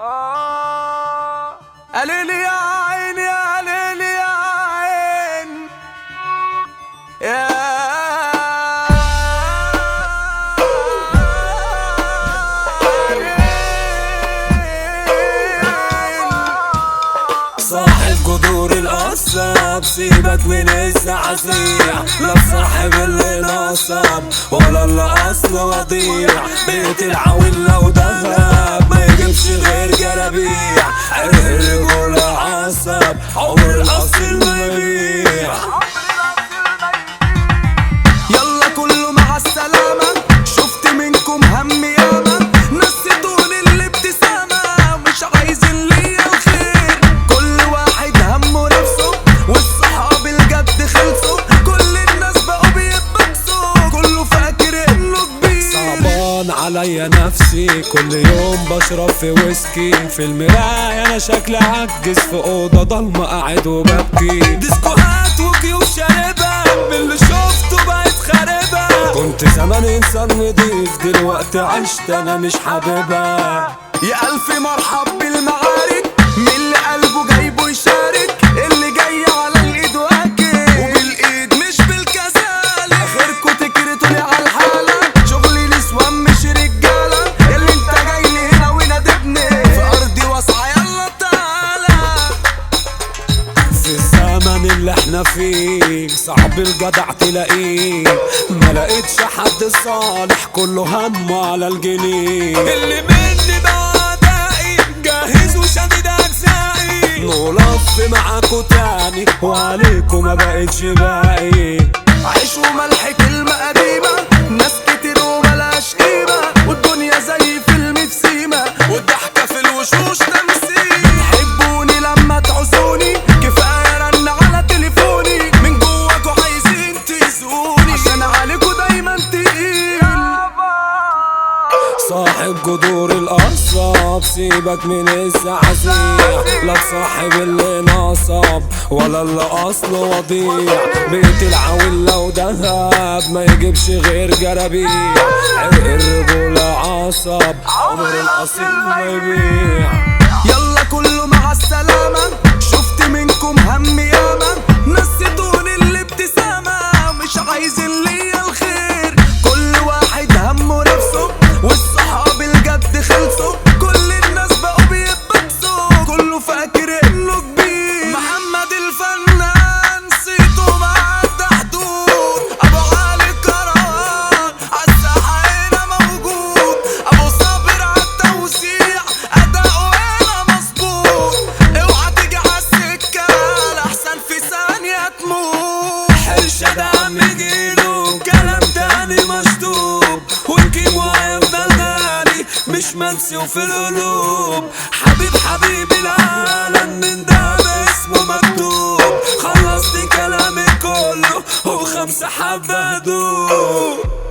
قالي لي يا عين يا ليلي يا عين يا صاحب قدور القصاب سيبك من الزعزيع لا صاحب اللي نصب ولا اللي اصل وضيع بيت العويل لو دهب ما يجيبش غير جرابيع عرق الرجولة عصب عمر الاصل ما يبيع يلا كله مع السلامة شفت منكم هم ياما نسيتوني الابتسامة مش عايزين ليا الخير كل واحد همه نفسه والصحاب الجد خلصوا كل الناس بقوا بيتبكسوا كله فاكر انه كبير صعبان عليا نفسي كل يوم بشرب في ويسكي في المراية انا شكلي عجز في اوضة ضلمة قاعد وببكي ديسكوهات وكيوب شاربة من اللي شفته بقت خاربة كنت زمان انسان نضيف دلوقتي عشت انا مش حاببها يا ألف مرحب بالمعارك من اللي قلبه جايبه يشارك اللي جاي على الإيد واكل وبالإيد مش بالكسالة آخركوا تكرتوني على الحالة شغلي نسوان مش رجالة اللي انت جاي لي هنا ونادبني في أرضي واسعة يلا تعالى في الزمن اللي احنا فيه صعب الجدع تلاقيه ما لقيتش حد صالح كله همه على الجنيه اللي مني بعدائي جاهز وشديد أجزائي نلف معاكوا تاني وعليكوا ما بقتش باقي عيش وملح كلمة قديمة ناس كتير وملاش قيمة والدنيا زي فيلم في سيما والضحكة في الوشوش تمثيل تحبوني لما تعوزوني كفاية رن على تليفوني من جواكوا عايزين تأذوني عشان عليكوا دايما تقيل صاحب جذور الأعصاب سيبك من الزعزيع لا تصاحب اللي نصب ولا اللي أصله وضيع بيت العويل لو دهب ما يجيبش غير جرابيع عرق الرجولة عصب عمر الأصيل ما يبيع يلا كله مع السلامة شفت منكم هم ياما نسيتوني الابتسامة مش عايزين ليا الخير كل واحد همه نفسه والصحاب الجد خلصوا كل الناس بقوا بيتبكسوا كله فاكر انه كبير محمد الفنان صيته معدى حدود ابو علي الكروان عالساحة هنا موجود ابو صابر عالتوزيع اداؤه هنا مظبوط اوعى تيجي عالسكة لحسن في ثانية تموت حرشة دم جيله كلام تاني مشطوب والكيمو هيفضل غالي مش منسي وفي القلوب حبيب حبيب العالم من ده اسمه مكتوب خلصت كلامي كله وخمسة حبة دوب